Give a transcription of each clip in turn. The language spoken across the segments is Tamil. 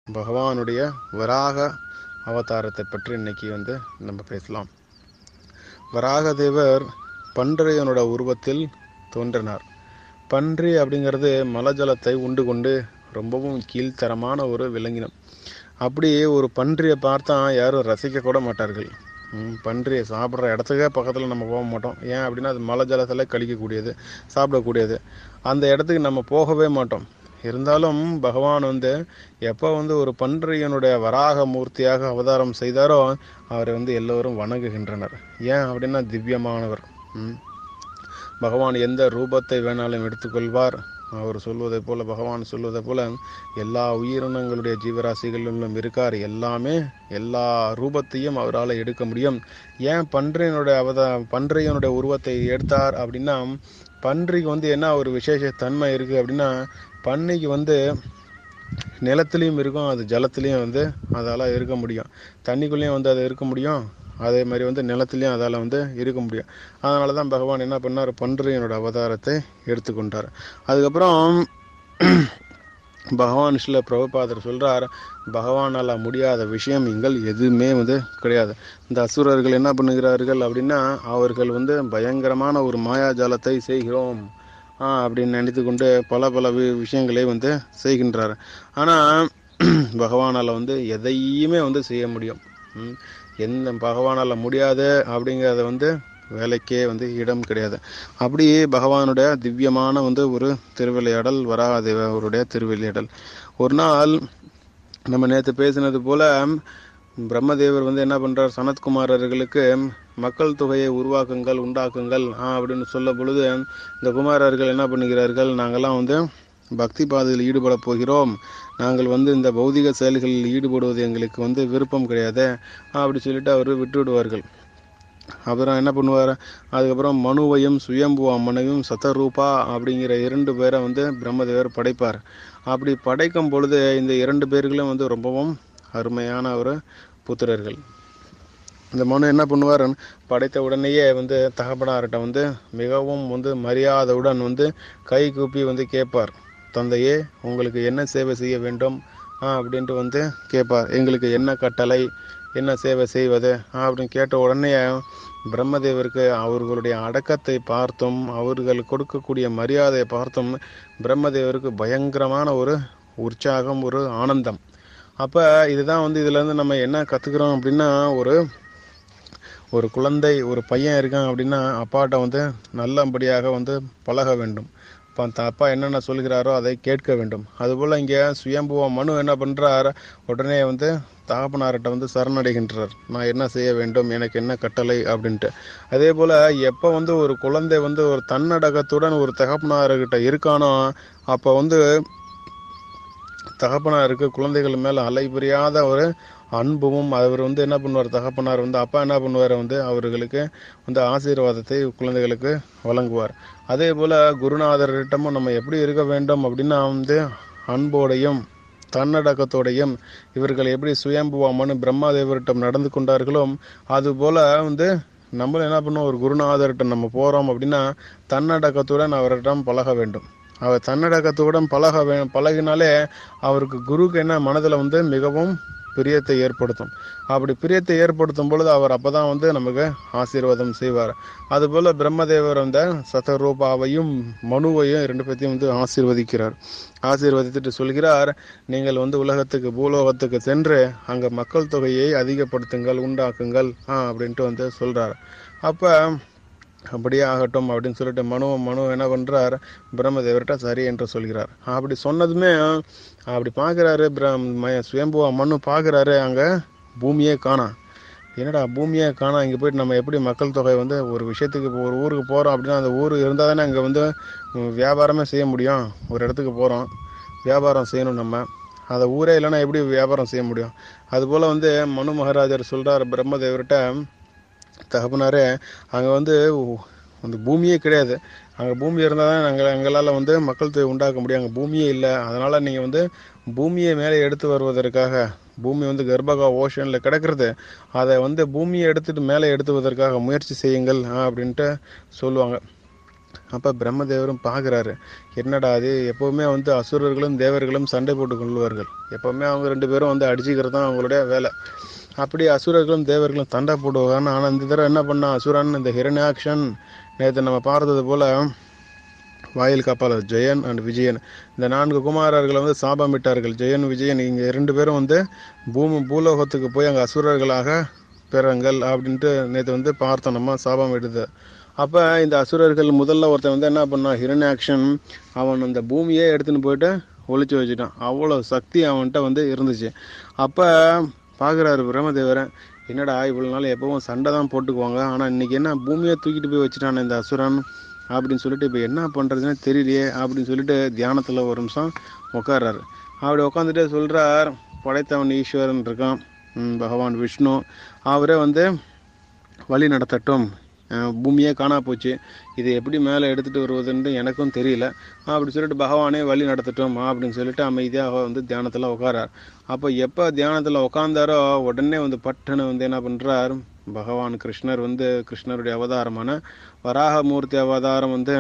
பகவானுடைய வராக அவதாரத்தை பற்றி இன்னைக்கு வந்து நம்ம பேசலாம் வராக தேவர் பன்றையனோட உருவத்தில் தோன்றினார் பன்றி அப்படிங்கிறது மலஜலத்தை உண்டு கொண்டு ரொம்பவும் கீழ்த்தரமான ஒரு விலங்கினம் அப்படி ஒரு பன்றியை பார்த்தா யாரும் ரசிக்க கூட மாட்டார்கள் ம், பன்றியை சாப்பிட்ற இடத்துக்கே பக்கத்தில் நம்ம போக மாட்டோம் ஏன் அப்படின்னா அது மலை ஜலத்தில் கழிக்கக்கூடியது சாப்பிடக்கூடியது அந்த இடத்துக்கு நம்ம போகவே மாட்டோம் இருந்தாலும் பகவான் வந்து எப்போ வந்து ஒரு பன்றியனுடைய வராக மூர்த்தியாக அவதாரம் செய்தாரோ அவரை வந்து எல்லோரும் வணங்குகின்றனர் ஏன் அப்படின்னா திவ்யமானவர் ம். பகவான் எந்த ரூபத்தை வேணாலும் எடுத்துக்கொள்வார் அவர் சொல்வதை போல பகவான் சொல்வதை போல எல்லா உயிரினங்களுடைய ஜீவராசிகளிலும் இருக்கார் எல்லாமே எல்லா ரூபத்தையும் அவரால் எடுக்க முடியும் ஏன் பன்றியனுடைய அவதா பன்றியனுடைய உருவத்தை எடுத்தார் அப்படின்னா பன்றிக்கு வந்து என்ன ஒரு விசேஷ தன்மை இருக்குது அப்படின்னா பன்னிக்கு வந்து நிலத்துலேயும் இருக்கும் அது ஜலத்துலேயும் வந்து அதால் இருக்க முடியும் தண்ணிக்குள்ளேயும் வந்து அது இருக்க முடியும் அதே மாதிரி வந்து நிலத்துலேயும் அதால் வந்து இருக்க முடியும் அதனால தான் பகவான் என்ன பண்ணார் பன்றியனோட அவதாரத்தை எடுத்துக்கொண்டார் அதுக்கப்புறம் பகவான் ஸ்ரீல பிரபுபாதர் சொல்றார் பகவானால் முடியாத விஷயம் இங்கள் எதுவுமே வந்து கிடையாது இந்த அசுரர்கள் என்ன பண்ணுகிறார்கள் அப்படின்னா அவர்கள் வந்து பயங்கரமான ஒரு மாயாஜாலத்தை செய்கிறோம் ஆ, அப்படின்னு நினைத்து கொண்டு பல பல வி- விஷயங்களை வந்து செய்கின்றார் ஆனால் பகவானால் வந்து எதையுமே வந்து செய்ய முடியும் ம். எந்த பகவானால் முடியாது அப்படிங்கிறத வந்து வேலைக்கே வந்து இடம் கிடையாது அப்படி பகவானுடைய திவ்யமான வந்து ஒரு திருவிளையாடல் வராதேவ அவருடைய திருவிளையாடல் ஒரு நாள் நம்ம நேற்று பேசினது போல பிரம்மதேவர் வந்து என்ன பண்றார் சனத்குமாரர்களுக்கு மக்கள் தொகையை உருவாக்குங்கள் உண்டாக்குங்கள் ஆ, அப்படின்னு சொல்ல பொழுது இந்த குமாரர்கள் என்ன பண்ணுகிறார்கள் நாங்கெல்லாம் வந்து பக்தி பாதையில் ஈடுபட போகிறோம் நாங்கள் வந்து இந்த பௌதிக செயல்களில் ஈடுபடுவது எங்களுக்கு வந்து விருப்பம் கிடையாது ஆ, அப்படி சொல்லிட்டு அவர் விட்டு விடுவார்கள் அப்புறம் என்ன பண்ணுவார் அதுக்கப்புறம் மனுவையும் சுயம்பு அம்மனையும் சதரூபா அப்படிங்கிற இரண்டு பேரை வந்து பிரம்மதேவர் படைப்பார் அப்படி படைக்கும் பொழுது இந்த இரண்டு பேர்களும் வந்து ரொம்பவும் அருமையான ஒரு புத்திரர்கள் இந்த மனு என்ன பண்ணுவார் படைத்த உடனேயே வந்து தகப்பனார்கிட்ட வந்து மிகவும் வந்து மரியாதையுடன் வந்து கை கூப்பி வந்து கேட்பார் தந்தையே உங்களுக்கு என்ன சேவை செய்ய வேண்டும் ஆ அப்படின்ட்டு வந்து கேட்பார் எங்களுக்கு என்ன கட்டளை என்ன சேவை செய்வது ஆ அப்படின்னு கேட்ட உடனே பிரம்மதேவருக்கு அவர்களுடைய அடக்கத்தை பார்த்தும் அவர்கள் கொடுக்கக்கூடிய மரியாதையை பார்த்தும் பிரம்மதேவருக்கு பயங்கரமான ஒரு உற்சாகம் ஒரு ஆனந்தம் அப்போ இதுதான் வந்து இதுலேருந்து நம்ம என்ன கற்றுக்குறோம் அப்படின்னா ஒரு ஒரு குழந்தை ஒரு பையன் இருக்கான் அப்படின்னா அப்பாட்ட வந்து நல்லபடியாக வந்து பழக வேண்டும் இப்போ அந்த அப்பா என்னென்ன சொல்கிறாரோ அதை கேட்க வேண்டும் அதுபோல் இங்கே சுயம்புவ மனு என்ன பண்ணுறார் உடனே வந்து தகப்பனார்கிட்ட வந்து சரணடைகின்றார் நான் என்ன செய்ய வேண்டும் எனக்கு என்ன கட்டளை அப்படின்ட்டு அதே போல் எப்போ வந்து ஒரு குழந்தை வந்து ஒரு தன்னடக்கத்துடன் ஒரு தகப்பனார்கிட்ட இருக்கானோ அப்போ வந்து தகப்பனாருக்கு குழந்தைகள் மேல அலை புரியாத ஒரு அன்பும் அவர் வந்து என்ன பண்ணுவார் தகப்பனார் வந்து அப்பா என்ன பண்ணுவார் வந்து அவர்களுக்கு வந்து ஆசீர்வாதத்தை குழந்தைகளுக்கு வழங்குவார் அதே போல குருநாதரிடமும் நம்ம எப்படி இருக்க வேண்டும் அப்படின்னா வந்து அன்போடையும் தன்னடக்கத்தோடையும் இவர்கள் எப்படி சுயம்புவாமனு பிரம்மாதேவரிடம் நடந்து கொண்டார்களோ அது போல வந்து நம்மளும் என்ன பண்ணுவோம் ஒரு குருநாதர்கிட்ட நம்ம போறோம் அப்படின்னா தன்னடக்கத்துடன் அவரிடம் பழக வேண்டும் அவர் தன்னடக்கத்துடன் பழக வே பழகினாலே அவருக்கு குருக்கு என்ன மனதில் வந்து மிகவும் பிரியத்தை ஏற்படுத்தும் அப்படி பிரியத்தை ஏற்படுத்தும் பொழுது அவர் அப்பதான் வந்து நமக்கு ஆசீர்வாதம் செய்வார் அதுபோல பிரம்மதேவர் அந்த சதரூபாவையும் மனுவையும் ரெண்டு பேர்த்தையும் வந்து ஆசீர்வதிக்கிறார் ஆசீர்வதித்துட்டு சொல்கிறார் நீங்கள் வந்து உலகத்துக்கு பூலோகத்துக்கு சென்று அங்க மக்கள் தொகையை அதிகப்படுத்துங்கள் உண்டாக்குங்கள் ஆ அப்படின்ட்டு வந்து சொல்றார் அப்ப அப்படியே ஆகட்டும் அப்படின்னு சொல்லிட்டு மனு மனு என்ன பண்றார் பிரம்மதேவர்கிட்ட சரி என்று சொல்கிறார் அப்படி சொன்னதுமே அப்படி பார்க்குறாரு பிரம் சுயம்புவா மனு பார்க்குறாரு அங்க பூமியே காணாம் என்னடா பூமியே காணாம் இங்கே போயிட்டு நம்ம எப்படி மக்கள் தொகை வந்து ஒரு விஷயத்துக்கு இப்போ ஒரு ஊருக்கு போகிறோம் அப்படின்னா அந்த ஊர் இருந்தால் தானே அங்கே வந்து உம், வியாபாரமே செய்ய முடியும் ஒரு இடத்துக்கு போகிறோம் வியாபாரம் செய்யணும் நம்ம அந்த ஊரே இல்லைன்னா எப்படி வியாபாரம் செய்ய முடியும் அதுபோல் வந்து மனு மகாராஜர் சொல்கிறார் பிரம்மதேவர்கிட்ட தகப்பனாரே அங்கே வந்து உ- அந்த பூமியே கிடையாது அங்கே பூமி இருந்தால் தான் நாங்கள் எங்களால் வந்து மக்கள் தொகை உண்டாக்க முடியும் அங்கே பூமியே இல்லை அதனால் நீங்கள் வந்து பூமியை மேலே எடுத்து வருவதற்காக பூமி வந்து கர்ப்பகா ஓஷனில் கிடக்கிறது அதை வந்து பூமியை எடுத்துட்டு மேலே எடுத்துவதற்காக முயற்சி செய்யுங்கள் ஆ, அப்படின்ட்டு சொல்லுவாங்க அப்போ பிரம்மதேவரும் பார்க்குறாரு என்னடா அது எப்போவுமே வந்து அசுரர்களும் தேவர்களும் சண்டை போட்டு கொள்வார்கள் எப்போவுமே அவங்க ரெண்டு பேரும் வந்து அடிச்சுக்கிறது தான் அவங்களுடைய வேலை அப்படி அசுரர்களும் தேவர்களும் சண்டை போடுவாங்க ஆனால் இந்த தடவை என்ன பண்ணா அசுரன் இந்த ஹிரண்யாக்ஷன் நேற்று நம்ம பார்த்தது போல் வாயில் காப்பாளர் ஜெயன் அண்ட் விஜயன் இந்த நான்கு குமாரர்களை வந்து சாபமிட்டார்கள் ஜெயன் விஜயன் இங்கே இரண்டு பேரும் வந்து பூமி பூலோகத்துக்கு போய் அங்கே அசுரர்களாக பிறங்கள் அப்படின்ட்டு நேற்று வந்து பார்த்தோம் நம்ம சாபம் எடுத்து அப்போ இந்த அசுரர்கள் முதல்ல ஒருத்தன் வந்து என்ன பண்ணான் ஹிரண்யாக்ஷன் அவன் அந்த பூமியே எடுத்துன்னு போயிட்டு ஒழிச்சு வச்சுட்டான் அவ்வளோ சக்தி அவன்கிட்ட வந்து இருந்துச்சு அப்போ பார்க்குறாரு பிரம்மதேவரன் என்னடா இவ்வளோ நாள் எப்பவும் சண்டை தான் போட்டுக்குவாங்க ஆனால் இன்னைக்கு என்ன பூமியை தூக்கிட்டு போய் வச்சுட்டான் இந்த அசுரன் அப்படின்னு சொல்லிட்டு இப்போ என்ன பண்ணுறதுன்னு தெரியலையே அப்படின்னு சொல்லிட்டு தியானத்தில் ஒரு நிமிஷம் உட்கார்றாரு அப்படி உட்காந்துட்டு சொல்கிறார் படைத்தவன் ஈஸ்வரன் இருக்கான் ம், பகவான் விஷ்ணு அவரே வந்து வழி நடத்தட்டும் அஹ் பூமியே காணா போச்சு இதை எப்படி மேலே எடுத்துகிட்டு வருவதுன்னு எனக்கும் தெரியல அப்படி சொல்லிட்டு பகவானே வழி நடத்தட்டும் அப்படின்னு சொல்லிட்டு அமைதியாக வந்து தியானத்தில் உட்காரார் அப்போ எப்போ தியானத்தில் உட்காந்தாரோ உடனே வந்து பட்டுன்னு வந்து என்ன பண்ணுறார் பகவான் கிருஷ்ணர் வந்து கிருஷ்ணருடைய அவதாரமான வராகமூர்த்தி அவதாரம் வந்து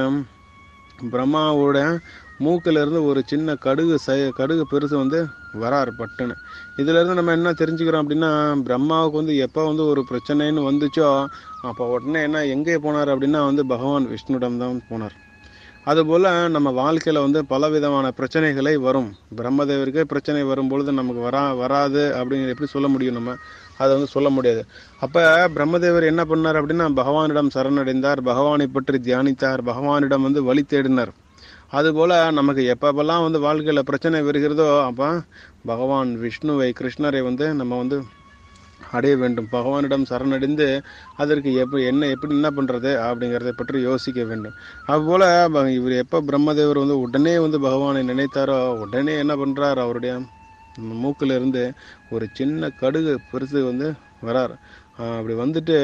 பிரம்மாவோட மூக்குல இருந்து ஒரு சின்ன கடுகு சை கடுகு பெருசு வந்து வராரு பட்டுன்னு இதுல இருந்து நம்ம என்ன தெரிஞ்சுக்கிறோம் அப்படின்னா பிரம்மாவுக்கு வந்து எப்போ வந்து ஒரு பிரச்சனைன்னு வந்துச்சோ அப்போ உடனே என்ன எங்கே போனார் அப்படின்னா வந்து பகவான் விஷ்ணுடம் தான் போனார் அதுபோல் நம்ம வாழ்க்கையில் வந்து பல விதமான பிரச்சனைகளை வரும் பிரம்மதேவருக்கே பிரச்சனை வரும் பொழுது நமக்கு வரா வராது அப்படிங்கிற எப்படி சொல்ல முடியும் நம்ம அதை வந்து சொல்ல முடியாது அப்போ பிரம்மதேவர் என்ன பண்ணார் அப்படின்னா பகவானிடம் சரணடைந்தார் பகவானை பற்றி தியானித்தார் பகவானிடம் வந்து வழி தேடினார் அதுபோல் நமக்கு எப்பப்பெல்லாம் வந்து வாழ்க்கையில் பிரச்சனை வருகிறதோ அப்போ பகவான் விஷ்ணுவை கிருஷ்ணரை வந்து நம்ம வந்து அடைய வேண்டும் பகவானிடம் சரணடைந்து அதற்கு எப்ப என்ன எப்படி என்ன பண்ணுறது அப்படிங்கிறத பற்றி யோசிக்க வேண்டும் அதுபோல் ப- இவர் எப்போ பிரம்மதேவர் வந்து உடனே வந்து பகவானை நினைத்தாரோ உடனே என்ன பண்ணுறார் அவருடைய மூக்குல இருந்து ஒரு சின்ன கடுகு பெருசு வந்து வரார் ஆஹ் அப்படி வந்துட்டு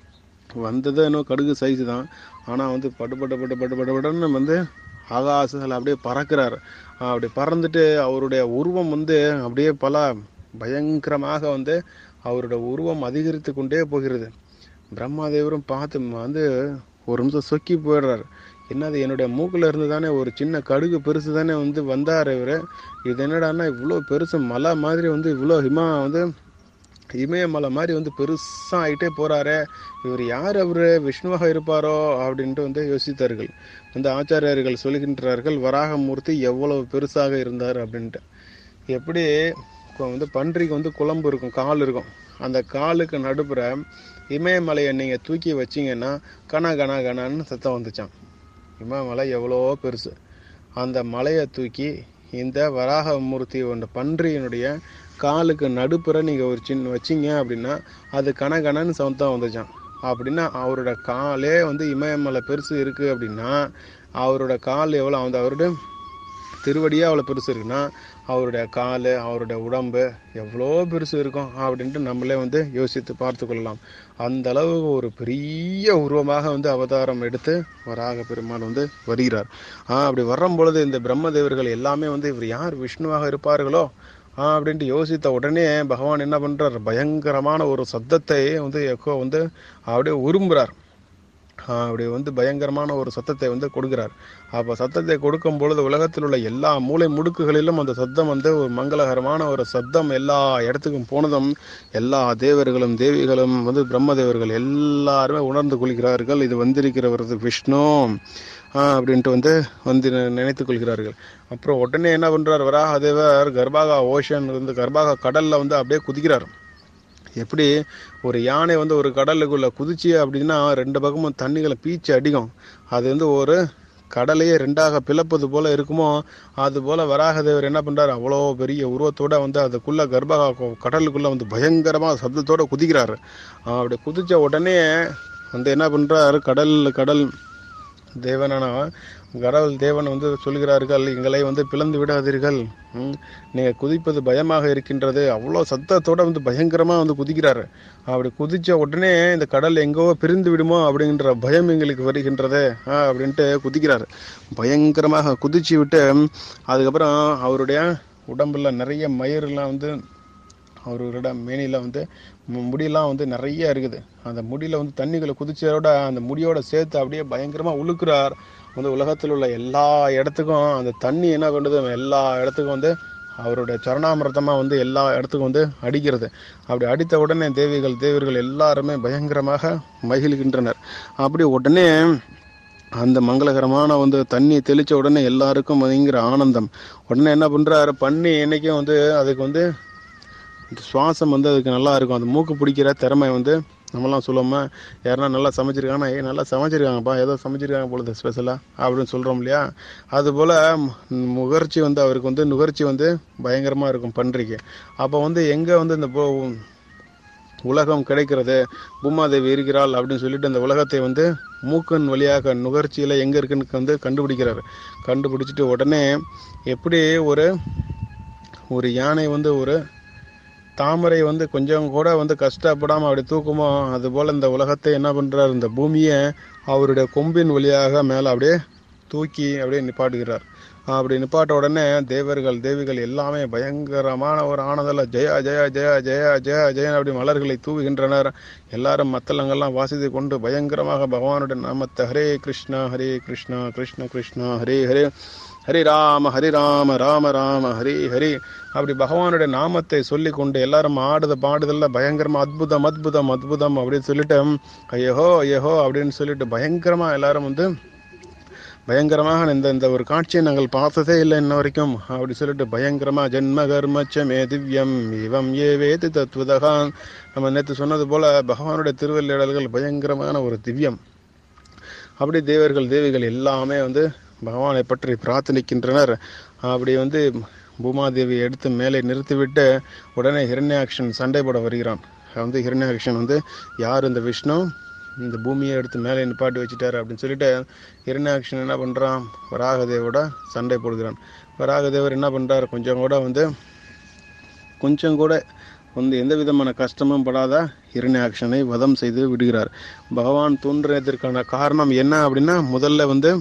வந்தது இன்னும் கடுகு சைஸ் தான் ஆனால் வந்து பட்டு பட்டு பட்டு பட்டு பட்டு பட்டுன்னு வந்து ஆகாசத்தில் அப்படியே பறக்கிறார் ஆஹ் அப்படி பறந்துட்டு அவருடைய உருவம் வந்து அப்படியே பல பயங்கரமாக வந்து அவருடைய உருவம் அதிகரித்து கொண்டே போகிறது பிரம்மாதேவரும் பார்த்து வந்து ஒரு நிமிஷம் சொக்கி போயிடுறாரு என்னது என்னுடைய மூக்குல இருந்து தானே ஒரு சின்ன கடுகு பெருசு தானே வந்து வந்தார் இவர் இது என்னடான்னா இவ்வளோ பெருசு மலை மாதிரி வந்து இவ்வளோ ஹிமா வந்து இமயமலை மாதிரி வந்து பெருசா ஆயிட்டே போறாரே இவர் யார் அவரு விஷ்ணுவாக இருப்பாரோ அப்படின்ட்டு வந்து யோசித்தார்கள் வந்து ஆச்சாரியர்கள் சொல்கின்றார்கள் வராகமூர்த்தி எவ்வளவு பெருசாக இருந்தார் அப்படின்ட்டு எப்படி இப்போ வந்து பன்றிக்கு வந்து குழம்பு இருக்கும் கால் இருக்கும் அந்த காலுக்கு நடுப்புற இமயமலையை நீங்கள் தூக்கி வச்சீங்கன்னா கனா கனா கனான்னு சத்தம் வந்துச்சான் இமயமலை எவ்வளோ பெருசு அந்த மலையை தூக்கி இந்த வராகமூர்த்தி ஒன்ற பன்றியினுடைய காலுக்கு நடுப்புற நீங்கள் ஒரு சின்ன வச்சீங்க அப்படின்னா அது கனகனன்னு சத்தம் வந்துச்சான் அப்படின்னா அவரோட காலே வந்து இமயமலை பெருசு இருக்குது அப்படின்னா அவரோட கால் எவ்வளோ அந்த அவருடைய திருவடியே அவ்வளோ பெருசு இருக்குன்னா அவருடைய கால் அவருடைய உடம்பு எவ்வளோ பெருசு இருக்கும் அப்படின்ட்டு நம்மளே வந்து யோசித்து பார்த்து கொள்ளலாம் அந்த அளவு ஒரு பெரிய உருவமாக வந்து அவதாரம் எடுத்து வராக பெருமாள் வந்து வருகிறார் ஆ அப்படி வரும் பொழுது இந்த பிரம்மதேவர்கள் எல்லாமே வந்து இவர் யார் விஷ்ணுவாக இருப்பார்களோ ஆ அப்படின்ட்டு யோசித்த உடனே பகவான் என்ன பண்றார் பயங்கரமான ஒரு சத்தத்தை வந்து எக்கோ வந்து அப்படியே உரும்புறார் ஆ, அப்படி வந்து பயங்கரமான ஒரு சத்தத்தை வந்து கொடுக்கிறார் அப்போ சத்தத்தை கொடுக்கும் பொழுது உலகத்தில் உள்ள எல்லா மூலை முடுக்குகளிலும் அந்த சத்தம் வந்து ஒரு மங்களகரமான ஒரு சத்தம் எல்லா இடத்துக்கும் போனதும் எல்லா தேவர்களும் தேவிகளும் வந்து பிரம்மதேவர்கள் எல்லாருமே உணர்ந்து கொள்கிறார்கள் இது வந்திருக்கிறவரது விஷ்ணு ஆ, அப்படின்ட்டு வந்து வந்து நி- நினைத்துக் கொள்கிறார்கள் அப்புறம் உடனே என்ன பண்றார் வராகதேவர் கர்ப்பாகா ஓஷன் வந்து கர்ப்பாகா கடல்ல வந்து அப்படியே குதிக்கிறார் எப்படி ஒரு யானை வந்து ஒரு கடலுக்குள்ள குதிச்சு அப்படின்னா ரெண்டு பக்கமும் தண்ணிகளை பீச்சு அடிக்கும் அது வந்து ஒரு கடலையே ரெண்டாக பிளப்பது போல இருக்குமோ அது போல வராகதேவர் என்ன பண்றாரு அவ்வளோ பெரிய உருவத்தோட வந்து அதுக்குள்ள கர்ப்ப கடலுக்குள்ள வந்து பயங்கரமா சப்தத்தோட குதிக்கிறாரு ஆஹ் அப்படி குதிச்ச உடனே வந்து என்ன பண்றாரு கடல் கடல் தேவனான கடவுள் தேவன் வந்து சொல்கிறார்கள் எங்களை வந்து பிளந்து விடாதீர்கள் ம், நீங்க குதிப்பது பயமாக இருக்கின்றது அவ்வளோ சத்தத்தோட வந்து பயங்கரமா வந்து குதிக்கிறாரு அப்படி குதிச்ச உடனே இந்த கடல் எங்கோ பிரிந்து விடுமோ அப்படின்ற பயம் எங்களுக்கு வருகின்றது ஆ, அப்படின்ட்டு குதிக்கிறாரு பயங்கரமாக குதிச்சு விட்டு அதுக்கப்புறம் அவருடைய உடம்புல நிறைய மயிரெல்லாம் வந்து அவரோட மேனியில் வந்து மு- முடியெல்லாம் வந்து நிறைய இருக்குது அந்த முடியில வந்து தண்ணிகளை குதிச்சதோட அந்த முடியோட சேர்த்து அப்படியே பயங்கரமாக உழுக்குறார் வந்து உலகத்தில் உள்ள எல்லா இடத்துக்கும் அந்த தண்ணி என்ன பண்ணுது எல்லா இடத்துக்கும் வந்து அவருடைய சரணாமிரதமாக வந்து எல்லா இடத்துக்கும் வந்து அடிக்கிறது அப்படி அடித்த உடனே தேவிகள் தேவர்கள் எல்லாருமே பயங்கரமாக மகிழ்கின்றனர் அப்படி உடனே அந்த மங்களகரமான வந்து தண்ணி தெளித்த உடனே எல்லாருக்கும் பயங்கர ஆனந்தம் உடனே என்ன பண்ணுறாரு பண்ணி என்னைக்கும் வந்து அதுக்கு வந்து இந்த சுவாசம் வந்து அதுக்கு நல்லா இருக்கும் அந்த மூக்கு பிடிக்கிற திறமை வந்து நம்மலாம் சொல்லுவோமா யாருன்னா நல்லா சமைச்சிருக்காங்கன்னா ஏ நல்லா சமைச்சிருக்காங்கப்பா ஏதோ சமைச்சிருக்காங்க பொழுது ஸ்பெஷலாக அப்படின்னு சொல்கிறோம் இல்லையா அதுபோல் முகர்ச்சி வந்து அவருக்கு வந்து நுகர்ச்சி வந்து பயங்கரமாக இருக்கும் பன்றிக்கு அப்போ வந்து எங்கே வந்து இந்த போ- உலகம் கிடைக்கிறது பூமாதேவி இருக்கிறாள் அப்படின்னு சொல்லிட்டு அந்த உலகத்தை வந்து மூக்கன் வழியாக நுகர்ச்சியில் எங்கே இருக்குன்னு வந்து கண்டுபிடிக்கிறாரு கண்டுபிடிச்சிட்டு உடனே எப்படி ஒரு ஒரு யானை வந்து ஒரு தாமரை வந்து கொஞ்சம் கூட வந்து கஷ்டப்படாமல் அப்படி தூக்குமோ அதுபோல் இந்த உலகத்தை என்ன பண்ணுறாரு இந்த பூமியை அவருடைய கொம்பின் வழியாக மேலே அப்படியே தூக்கி அப்படியே நிப்பாட்டுகிறார் அப்படி நிப்பாட்ட உடனே தேவர்கள் தேவிகள் எல்லாமே பயங்கரமான ஒரு ஆனதில் ஜெயா ஜெயா ஜெயா ஜெயா ஜெயா ஜெயன் அப்படி மலர்களை தூவுகின்றனர் எல்லாரும் மத்தளங்கள்லாம் வாசித்து கொண்டு பயங்கரமாக பகவானுடைய நாமத்தை ஹரே கிருஷ்ணா ஹரே கிருஷ்ணா கிருஷ்ண கிருஷ்ணா ஹரே ஹரே ஹரி ராம ஹரி ராம ராம ராம ஹரி ஹரி அப்படி பகவானுடைய நாமத்தை சொல்லி கொண்டு எல்லாரும் ஆடுத பாடுதல்ல பயங்கரமா அற்புதம் அற்புதம் அற்புதம் அப்படின்னு சொல்லிட்டு ஐயோ ஐயோ அப்படின்னு சொல்லிட்டு பயங்கரமா எல்லாரும் வந்து பயங்கரமாக இந்த இந்த ஒரு காட்சியை நாங்கள் பார்த்ததே இல்லை இன்ன வரைக்கும் அப்படி சொல்லிட்டு பயங்கரமா ஜென்ம கர்மச்சமே திவ்யம் இவம் ஏ வேதி தத்துவதகான் நம்ம நேற்று சொன்னது போல பகவானுடைய திருவள்ளிடல்கள் பயங்கரமான ஒரு திவ்யம் அப்படி தேவர்கள் தேவிகள் எல்லாமே வந்து பகவானை பற்றி பிரார்த்தனிக்கின்றனர் அப்படி வந்து பூமாதேவி எடுத்து மேலே நிறுத்திவிட்டு உடனே ஹிரண்யாக்ஷன் சண்டை போட வருகிறான் வந்து ஹிரண்யாக்ஷன் வந்து யார் இந்த விஷ்ணு இந்த பூமியை எடுத்து மேலே நிப்பாட்டி வச்சுட்டாரு அப்படின்னு சொல்லிட்டு ஹிரண்யாக்ஷன் என்ன பண்ணுறான் வராகதேவோட சண்டை போடுகிறான் வராகதேவர் என்ன பண்ணுறார் கொஞ்சம் கூட வந்து கொஞ்சம் கூட வந்து எந்த விதமான கஷ்டமும் படாத ஹிரண்யாக்ஷனை வதம் செய்து விடுகிறார் பகவான் தோன்றியதற்கான காரணம் என்ன அப்படின்னா முதல்ல வந்து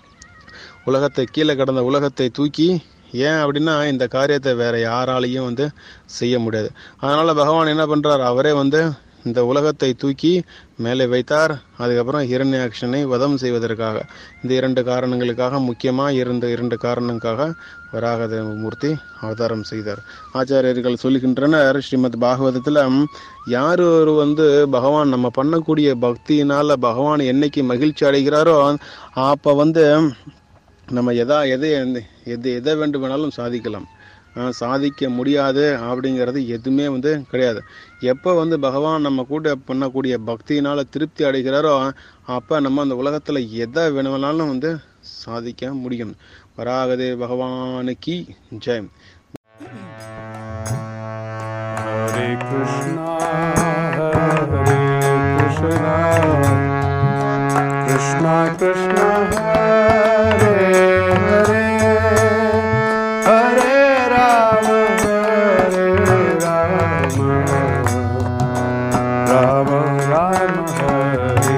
உலகத்தை கீழே கடந்த உலகத்தை தூக்கி ஏன் அப்படின்னா இந்த காரியத்தை வேற யாராலையும் வந்து செய்ய முடியாது அதனால பகவான் என்ன பண்றார் அவரே வந்து இந்த உலகத்தை தூக்கி மேலே வைத்தார் அதுக்கப்புறம் ஹிரண்யாக்ஷனை வதம் செய்வதற்காக இந்த இரண்டு காரணங்களுக்காக முக்கியமாக இருந்த இரண்டு காரணங்களுக்காக வராகதேவ மூர்த்தி அவதாரம் செய்தார் ஆச்சாரியர்கள் சொல்லுகின்றனர் ஸ்ரீமத் பாகவதத்தில் யார் ஒரு வந்து பகவான் நம்ம பண்ணக்கூடிய பக்தியினால பகவான் என்னைக்கு மகிழ்ச்சி அடைகிறாரோ அப்போ வந்து நம்ம எதா எதை எது எதை வேண்டுமானாலும் சாதிக்கலாம் ஆஹ் சாதிக்க முடியாது அப்படிங்கிறது எதுவுமே வந்து கிடையாது எப்போ வந்து பகவான் நம்ம கூட பண்ணக்கூடிய பக்தியினால திருப்தி அடைகிறாரோ அப்போ நம்ம அந்த உலகத்தில் எதை வேணுமானாலும் வந்து சாதிக்க முடியும் வராகதே பகவானுக்கு ஜெயம் Hare Krishna, Hare Krishna, Krishna Krishna, Hare Hare, Hare Rama, Hare Rama, Rama Rama, Hare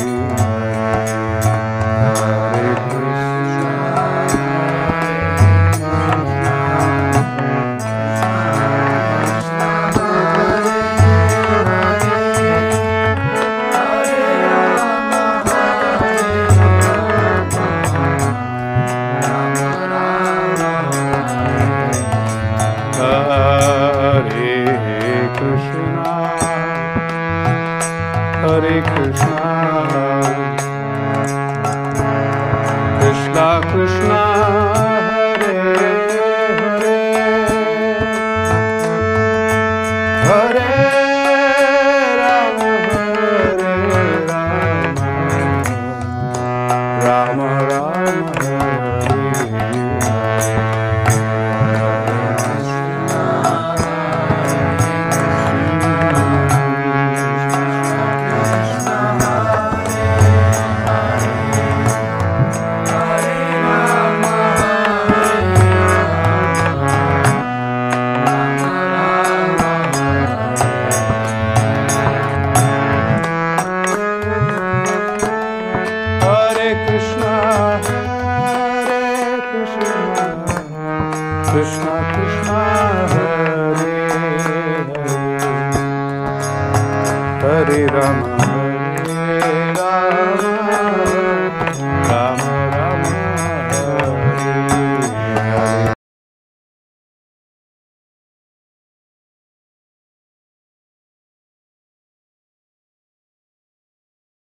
Hare, Hare Hare Krishna, Hare Krishna, Krishna Krishna, Hare Hare, Hare